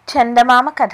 చందమామ కథ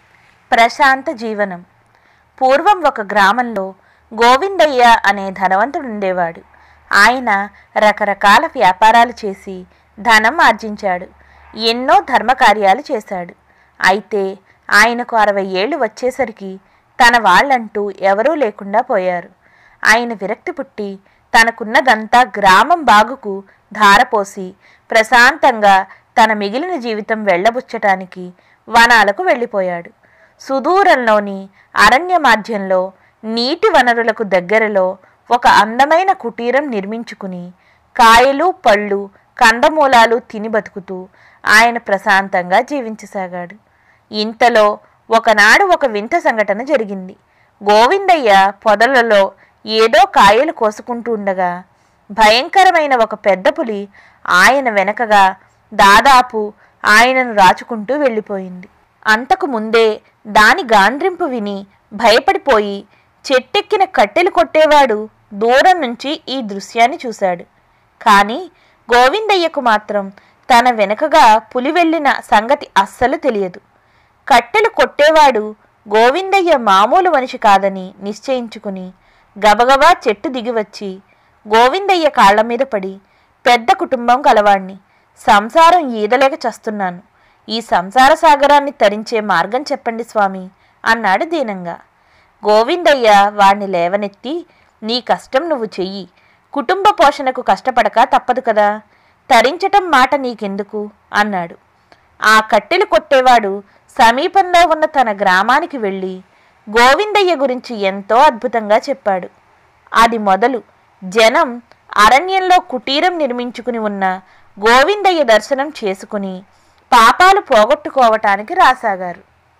ప్రశాంత జీవనం పూర్వం ఒక గ్రామంలో గోవిందయ్య అనే ధనవంతుడు ఉండేవాడు ఆయన రకరకాల వ్యాపారాలు చేసి ధనం ఆర్జించాడు ఎన్నో ధర్మకార్యాలు చేశాడు అయితే ఆయనకు అరవై ఏళ్ళు వచ్చేసరికి తన వాళ్ళంటూ ఎవరూ లేకుండా పోయారు ఆయన విరక్తి పుట్టి తనకున్నదంతా గ్రామం బాగుకు ధారపోసి ప్రశాంతంగా తన మిగిలిన జీవితం వెళ్ళబుచ్చటానికి వనాలకు వెళ్ళిపోయాడు సుదూరంలోని అరణ్య మాధ్యంలో నీటి వనరులకు దగ్గరలో ఒక అందమైన కుటీరం నిర్మించుకుని కాయలు పళ్ళు కందమూలాలు తిని బతుకుతూ ఆయన ప్రశాంతంగా జీవించసాగాడు ఇంతలో ఒకనాడు ఒక వింత సంఘటన జరిగింది గోవిందయ్య పొదలలో ఏదో కాయలు కోసుకుంటూ ఉండగా భయంకరమైన ఒక పెద్ద పులి ఆయన వెనకగా దాదాపు ఆయనను రాచుకుంటూ వెళ్ళిపోయింది అంతకు ముందే దాని గాండ్రింపు విని భయపడిపోయి చెట్టెక్కిన కట్టెలు కొట్టేవాడు దూరం నుంచి ఈ దృశ్యాన్ని చూశాడు కానీ గోవిందయ్యకు మాత్రం తన వెనుకగా పులి వెళ్ళిన సంగతి అస్సలు తెలియదు కట్టెలు కొట్టేవాడు గోవిందయ్య మామూలు మనిషి కాదని నిశ్చయించుకుని గబగబా చెట్టు దిగివచ్చి గోవిందయ్య కాళ్ల మీద పడి పెద్ద కుటుంబం కలవాణ్ణి సంసారం ఈదలేక చస్తున్నాను ఈ సంసార సాగరాన్ని తరించే మార్గం చెప్పండి స్వామి అన్నాడు దీనంగా గోవిందయ్య వాణ్ణి లేవనెత్తి నీ కష్టం నువ్వు చెయ్యి కుటుంబ పోషణకు కష్టపడక తప్పదు కదా తరించటం మాట నీకెందుకు అన్నాడు ఆ కట్టెలు కొట్టేవాడు సమీపంలో ఉన్న తన గ్రామానికి వెళ్ళి గోవిందయ్య గురించి ఎంతో అద్భుతంగా చెప్పాడు అది మొదలు జనం అరణ్యంలో కుటీరం నిర్మించుకుని ఉన్న గోవిందయ్య దర్శనం చేసుకుని పాపాలు పోగొట్టుకోవటానికి రాసాగారు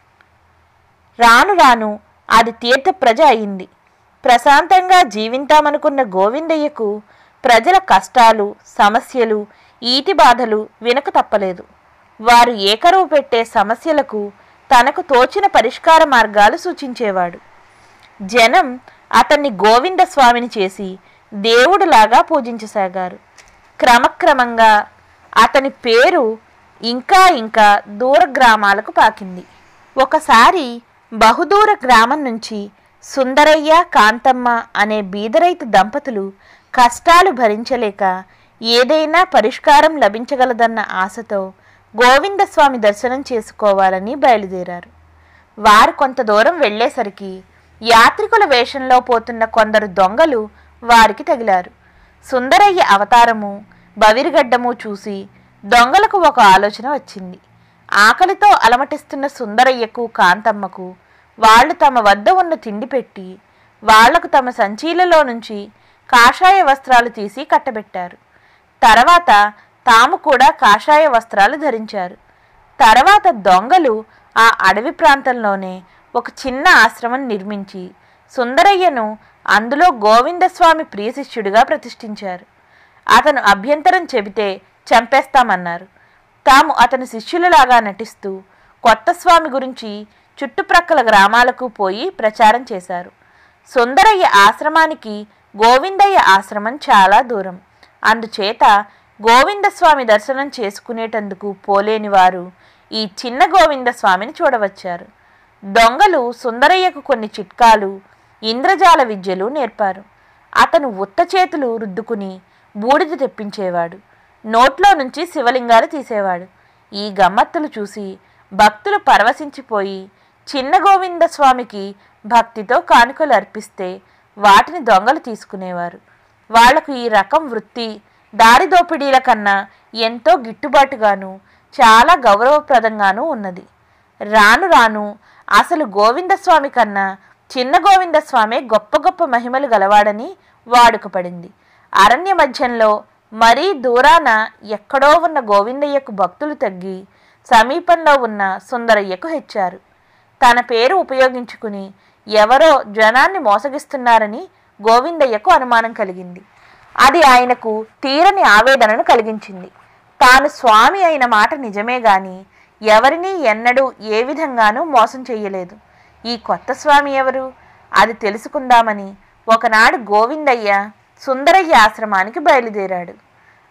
రాను రాను అది తీర్థ ప్రజ అయింది ప్రశాంతంగా జీవింతామనుకున్న గోవిందయ్యకు ప్రజల కష్టాలు సమస్యలు ఈటి బాధలు వినక తప్పలేదు వారు ఏకరువు పెట్టే సమస్యలకు తనకు తోచిన పరిష్కార మార్గాలు సూచించేవాడు జనం అతన్ని గోవింద స్వామిని చేసి దేవుడులాగా పూజించసాగారు క్రమక్రమంగా అతని పేరు ఇంకా ఇంకా దూర గ్రామాలకు పాకింది ఒకసారి బహుదూర గ్రామం నుంచి సుందరయ్య కాంతమ్మ అనే బీదరైతు దంపతులు కష్టాలు భరించలేక ఏదైనా పరిష్కారం లభించగలదన్న ఆశతో గోవిందస్వామి దర్శనం చేసుకోవాలని బయలుదేరారు వారు కొంత దూరం వెళ్ళేసరికి యాత్రికుల వేషంలో పోతున్న కొందరు దొంగలు వారికి తగిలారు సుందరయ్య అవతారము బవిరిగడ్డము చూసి దొంగలకు ఒక ఆలోచన వచ్చింది ఆకలితో అలమటిస్తున్న సుందరయ్యకు కాంతమ్మకు వాళ్ళు తమ వద్ద ఉన్న తిండి పెట్టి వాళ్లకు తమ సంచీలలో నుంచి కాషాయ వస్త్రాలు తీసి కట్టబెట్టారు తర్వాత తాము కూడా కాషాయ వస్త్రాలు ధరించారు తర్వాత దొంగలు ఆ అడవి ప్రాంతంలోనే ఒక చిన్న ఆశ్రమం నిర్మించి సుందరయ్యను అందులో గోవిందస్వామి ప్రియశిష్యుడిగా ప్రతిష్ఠించారు అతను అభ్యంతరం చెబితే చంపేస్తామన్నారు తాము అతని శిష్యులలాగా నటిస్తూ కొత్త స్వామి గురించి చుట్టుప్రక్కల గ్రామాలకు పోయి ప్రచారం చేశారు సుందరయ్య ఆశ్రమానికి గోవిందయ్య ఆశ్రమం చాలా దూరం అందుచేత గోవిందస్వామి దర్శనం చేసుకునేటందుకు పోలేని వారు ఈ చిన్న గోవిందస్వామిని చూడవచ్చారు దొంగలు సుందరయ్యకు కొన్ని చిట్కాలు ఇంద్రజాల విద్యలు నేర్పారు అతను ఉత్త చేతులు రుద్దుకుని బూడిద తెప్పించేవాడు నోట్లో నుంచి శివలింగాలు తీసేవాడు ఈ గమ్మత్తులు చూసి భక్తులు పరవశించిపోయి చిన్న గోవింద స్వామికి భక్తితో కానుకలు అర్పిస్తే వాటిని దొంగలు తీసుకునేవారు వాళ్లకు ఈ రకం వృత్తి దారి దోపిడీల కన్నా ఎంతో గిట్టుబాటుగాను చాలా గౌరవప్రదంగానూ ఉన్నది రాను రాను అసలు గోవిందస్వామి కన్నా చిన్న గోవిందస్వామే గొప్ప గొప్ప మహిమలు గలవాడని వాడుకపడింది అరణ్య మధ్యంలో మరీ దూరాన ఎక్కడో ఉన్న గోవిందయ్యకు భక్తులు తగ్గి సమీపంలో ఉన్న సుందరయ్యకు హెచ్చారు తన పేరు ఉపయోగించుకుని ఎవరో జనాన్ని మోసగిస్తున్నారని గోవిందయ్యకు అనుమానం కలిగింది అది ఆయనకు తీరని ఆవేదనను కలిగించింది తాను స్వామి అయిన మాట నిజమే గాని ఎవరినీ ఎన్నడూ ఏ విధంగానూ మోసం చెయ్యలేదు ఈ కొత్త స్వామి ఎవరు అది తెలుసుకుందామని ఒకనాడు గోవిందయ్య సుందరయ్య ఆశ్రమానికి బయలుదేరాడు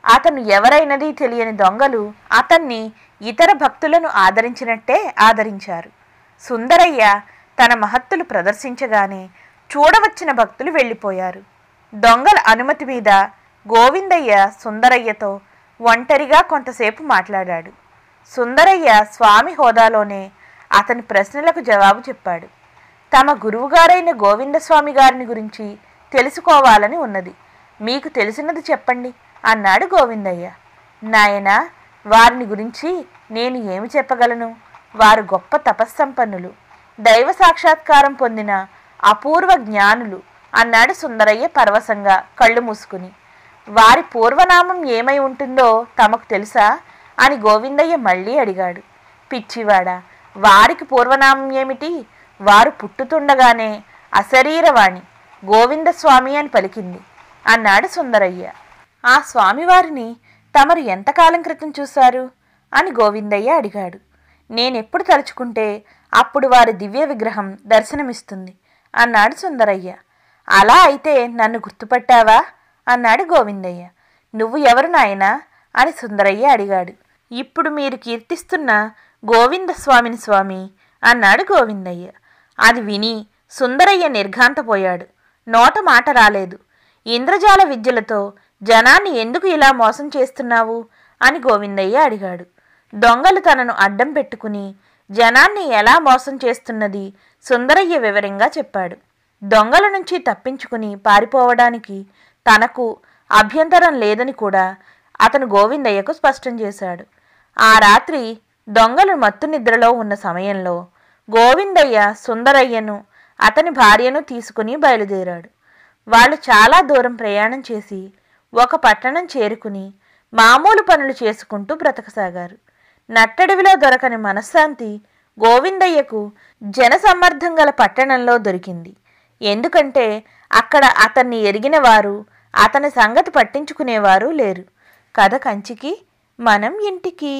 అతను ఎవరైనది తెలియని దొంగలు అతన్ని ఇతర భక్తులను ఆదరించినట్టే ఆదరించారు సుందరయ్య తన మహత్తులు ప్రదర్శించగానే చూడవచ్చిన భక్తులు వెళ్ళిపోయారు దొంగల అనుమతి మీద గోవిందయ్య సుందరయ్యతో ఒంటరిగా కొంతసేపు మాట్లాడాడు సుందరయ్య స్వామి హోదాలోనే అతని ప్రశ్నలకు జవాబు చెప్పాడు తమ గురువుగారైన గోవిందస్వామి గారిని గురించి తెలుసుకోవాలని ఉన్నది మీకు తెలిసినది చెప్పండి అన్నాడు గోవిందయ్య నాయనా వారిని గురించి నేను ఏమి చెప్పగలను వారు గొప్ప తపస్సంపన్నులు దైవ సాక్షాత్కారం పొందిన అపూర్వ జ్ఞానులు అన్నాడు సుందరయ్య పరవశంగా కళ్ళు మూసుకుని వారి పూర్వనామం ఏమై ఉంటుందో తమకు తెలుసా అని గోవిందయ్య మళ్ళీ అడిగాడు పిచ్చివాడా వారికి పూర్వనామం ఏమిటి వారు పుట్టుతుండగానే అశరీరవాణి గోవిందస్వామి అని పలికింది అన్నాడు సుందరయ్య ఆ స్వామివారిని తమరు ఎంతకాలం క్రితం చూశారు అని గోవిందయ్య అడిగాడు నేనెప్పుడు తలుచుకుంటే అప్పుడు వారి దివ్య విగ్రహం దర్శనమిస్తుంది అన్నాడు సుందరయ్య అలా అయితే నన్ను గుర్తుపట్టావా అన్నాడు గోవిందయ్య నువ్వు ఎవరు నాయనా అని సుందరయ్య అడిగాడు ఇప్పుడు మీరు కీర్తిస్తున్న గోవింద స్వామిని స్వామి అన్నాడు గోవిందయ్య అది విని సుందరయ్య నిర్ఘాంతపోయాడు నోట మాట రాలేదు ఇంద్రజాల విద్యలతో జనాన్ని ఎందుకు ఇలా మోసం చేస్తున్నావు అని గోవిందయ్య అడిగాడు దొంగలు తనను అడ్డం పెట్టుకుని జనాన్ని ఎలా మోసం చేస్తున్నది సుందరయ్య వివరంగా చెప్పాడు దొంగల నుంచి తప్పించుకుని పారిపోవడానికి తనకు అభ్యంతరం లేదని కూడా అతను గోవిందయ్యకు స్పష్టం చేశాడు ఆ రాత్రి దొంగలు మత్తు నిద్రలో ఉన్న సమయంలో గోవిందయ్య సుందరయ్యను అతని భార్యను తీసుకుని బయలుదేరాడు వాళ్ళు చాలా దూరం ప్రయాణం చేసి ఒక పట్టణం చేరుకుని మామూలు పనులు చేసుకుంటూ బ్రతకసాగారు నట్టడివిలో దొరకని మనశ్శాంతి గోవిందయ్యకు జనసమ్మర్ధం గల పట్టణంలో దొరికింది ఎందుకంటే అక్కడ అతన్ని ఎరిగిన వారు అతని సంగతి పట్టించుకునేవారు లేరు కథ కంచికి మనం ఇంటికి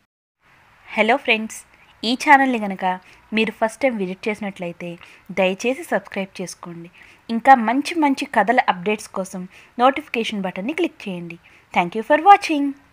హలో ఫ్రెండ్స్ ఈ ఛానల్ని కనుక మీరు ఫస్ట్ టైం విజిట్ చేసినట్లయితే దయచేసి సబ్స్క్రైబ్ చేసుకోండి ఇంకా మంచి మంచి కథల అప్డేట్స్ కోసం నోటిఫికేషన్ బటన్ని క్లిక్ చేయండి థ్యాంక్ యూ ఫర్ వాచింగ్